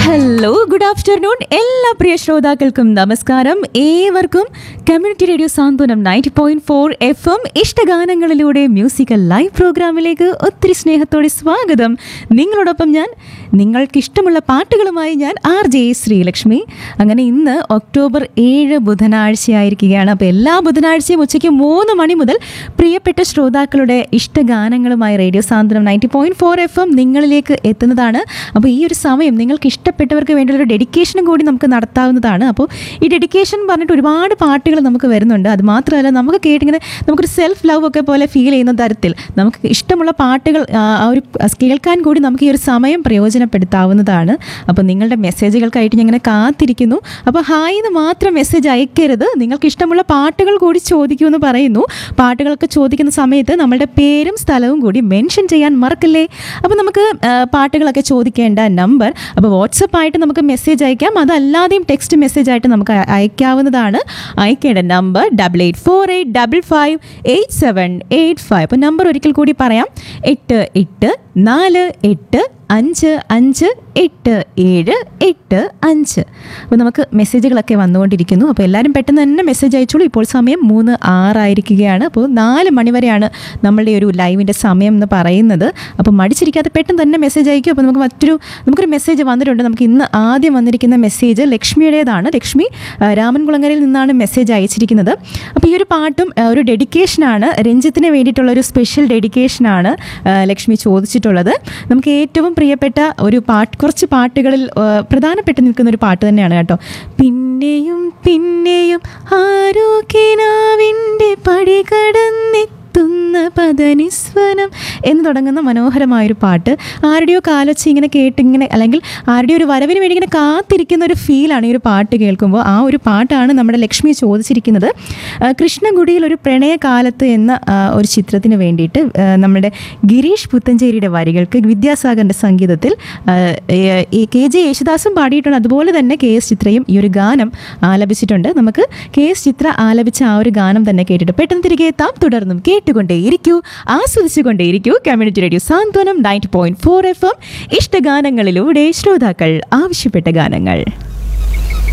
hello good afternoon എല്ലാ പ്രിയ ശ്രോതാക്കൾക്കും നമസ്കാരം ഏവർക്കും community radio Santhwanam ninety point four F M ഇഷ്ടഗാനങ്ങളിലൂടെ മ്യൂസിക്കൽ ലൈവ് പ്രോഗ്രാമിലേക്ക് ഒത്തിരി സ്നേഹത്തോടെ സ്വാഗതം നിങ്ങളോടൊപ്പം ഞാൻ നിങ്ങൾക്ക് ഇഷ്ടമുള്ള പാട്ടുകളുമായി ഞാൻ ആർ ജെ ശ്രീലക്ഷ്മി അങ്ങനെ ഇന്ന് ഒക്ടോബർ ഏഴ് ബുധനാഴ്ചയായിരിക്കുകയാണ് അപ്പോൾ എല്ലാ ബുധനാഴ്ചയും ഉച്ചയ്ക്ക് മൂന്ന് മണി മുതൽ പ്രിയപ്പെട്ട ശ്രോതാക്കളുടെ ഇഷ്ടഗാനങ്ങളുമായി radio Santhwanam ninety point four F M നിങ്ങളിലേക്ക് എത്തുന്നതാണ് അപ്പോൾ ഈ ഒരു സമയം നിങ്ങൾക്ക് ഇഷ്ടപ്പെട്ടവർക്ക് വേണ്ടിയുള്ള ഒരു ഡെഡിക്കേഷനും കൂടി നമുക്ക് നടത്താവുന്നതാണ് അപ്പോൾ ഈ ഡെഡിക്കേഷൻ പറഞ്ഞിട്ട് ഒരുപാട് പാട്ടുകൾ നമുക്ക് വരുന്നുണ്ട് അത് മാത്രമല്ല നമുക്ക് കേട്ടിങ്ങനെ നമുക്കൊരു സെൽഫ് ലവ് ഒക്കെ പോലെ ഫീൽ ചെയ്യുന്ന തരത്തിൽ നമുക്ക് ഇഷ്ടമുള്ള പാട്ടുകൾ ആ ആ ഒരു കേൾക്കാൻ കൂടി നമുക്ക് ഈ ഒരു സമയം പ്രയോജനപ്പെടുത്താവുന്നതാണ് അപ്പോൾ നിങ്ങളുടെ മെസ്സേജുകൾക്കായിട്ട് ഞാൻ ഇങ്ങനെ കാത്തിരിക്കുന്നു അപ്പോൾ ഹായ് എന്ന് മാത്രം മെസ്സേജ് അയക്കരുത് നിങ്ങൾക്ക് ഇഷ്ടമുള്ള പാട്ടുകൾ കൂടി ചോദിക്കുമെന്ന് പറയുന്നു പാട്ടുകളൊക്കെ ചോദിക്കുന്ന സമയത്ത് നമ്മളുടെ പേരും സ്ഥലവും കൂടി മെൻഷൻ ചെയ്യാൻ മറക്കല്ലേ അപ്പോൾ നമുക്ക് ആ, പാട്ടുകളൊക്കെ ചോദിക്കേണ്ട നമ്പർ അപ്പോൾ വാട്സപ്പായിട്ട് നമുക്ക് മെസ്സേജ് അയക്കാം അതല്ലാതെയും ടെക്സ്റ്റ് മെസ്സേജ് ആയിട്ട് നമുക്ക് അയ- അയക്കാവുന്നതാണ് അയക്കേണ്ട number double eight four eight double five eight seven eight five അപ്പോൾ നമ്പർ ഒരിക്കൽ കൂടി പറയാം എട്ട് എട്ട് നാല് എട്ട് അഞ്ച് അഞ്ച് എട്ട് ഏഴ് എട്ട് അഞ്ച് അപ്പോൾ നമുക്ക് മെസ്സേജുകളൊക്കെ വന്നുകൊണ്ടിരിക്കുന്നു അപ്പോൾ എല്ലാവരും പെട്ടെന്ന് തന്നെ മെസ്സേജ് അയച്ചോളൂ ഇപ്പോൾ സമയം മൂന്ന് ആറായിരിക്കുകയാണ് അപ്പോൾ നാല് മണി വരെയാണ് നമ്മളുടെ ഒരു ലൈവിൻ്റെ സമയം എന്ന് പറയുന്നത് അപ്പോൾ മടിച്ചിരിക്കാതെ പെട്ടെന്ന് തന്നെ മെസ്സേജ് അയക്കും അപ്പോൾ നമുക്ക് മറ്റൊരു നമുക്കൊരു മെസ്സേജ് വന്നിട്ടുണ്ട് നമുക്ക് ഇന്ന് ആദ്യം വന്നിരിക്കുന്ന മെസ്സേജ് ലക്ഷ്മിയുടേതാണ് ലക്ഷ്മി ആ, രാമൻകുളങ്ങരയിൽ നിന്നാണ് മെസ്സേജ് അയച്ചിരിക്കുന്നത് അപ്പോൾ ഈ ഒരു പാട്ടും ആ, ഒരു ഡെഡിക്കേഷനാണ് രഞ്ജിത്തിന് വേണ്ടിയിട്ടുള്ള ഒരു സ്പെഷ്യൽ ഡെഡിക്കേഷനാണ് ആ, ലക്ഷ്മി ചോദിച്ചിട്ടുള്ളത് നമുക്ക് ഏറ്റവും പ്രിയപ്പെട്ട ഒരു പാട്ട് കുറച്ച് പാട്ടുകളിൽ ആ, പ്രധാനപ്പെട്ട് നിൽക്കുന്ന ഒരു പാട്ട് തന്നെയാണ് കേട്ടോ പിന്നെയും പിന്നെയും ആരോഗ്യനാവിൻ്റെ പടി കടന്നെത്തുന്ന പദനിസ്വനം എന്ന് തുടങ്ങുന്ന മനോഹരമായൊരു പാട്ട് ആരുടെയോ കാലൊച്ച ഇങ്ങനെ കേട്ടിങ്ങനെ അല്ലെങ്കിൽ ആരുടെയോ ഒരു വരവിന് വേണ്ടി ഇങ്ങനെ കാത്തിരിക്കുന്ന ഒരു ഫീലാണ് ഈ ഒരു പാട്ട് കേൾക്കുമ്പോൾ ആ ഒരു പാട്ടാണ് നമ്മുടെ ലക്ഷ്മി ചോദിച്ചിരിക്കുന്നത് ആ, കൃഷ്ണഗുഡിയിൽ ഒരു പ്രണയകാലത്ത് എന്ന ആ, ഒരു ചിത്രത്തിന് വേണ്ടിയിട്ട് ആ, നമ്മുടെ ഗിരീഷ് പുത്തഞ്ചേരിയുടെ വരികൾക്ക് വിദ്യാസാഗറിൻ്റെ സംഗീതത്തിൽ ആ, ഏ- ഈ കെ ജെ യേശുദാസും പാടിയിട്ടുണ്ട് അതുപോലെ തന്നെ കെ എസ് ചിത്രയും ഈ ഒരു ഗാനം ആലപിച്ചിട്ടുണ്ട് നമുക്ക് കെ എസ് ചിത്ര ആലപിച്ച ആ ഒരു ഗാനം തന്നെ കേട്ടിട്ട് പെട്ടെന്ന് തിരികെ എത്താം തുടർന്നും കേട്ടുകൊണ്ടേയിരിക്കൂ ആസ്വദിച്ചുകൊണ്ടേയിരിക്കൂ community radio Santhwanam ninety point four F M ഇഷ്ടഗാനങ്ങളിലൂടെ ശ്രോതാക്കൾ ആവശ്യപ്പെട്ട ഗാനങ്ങൾ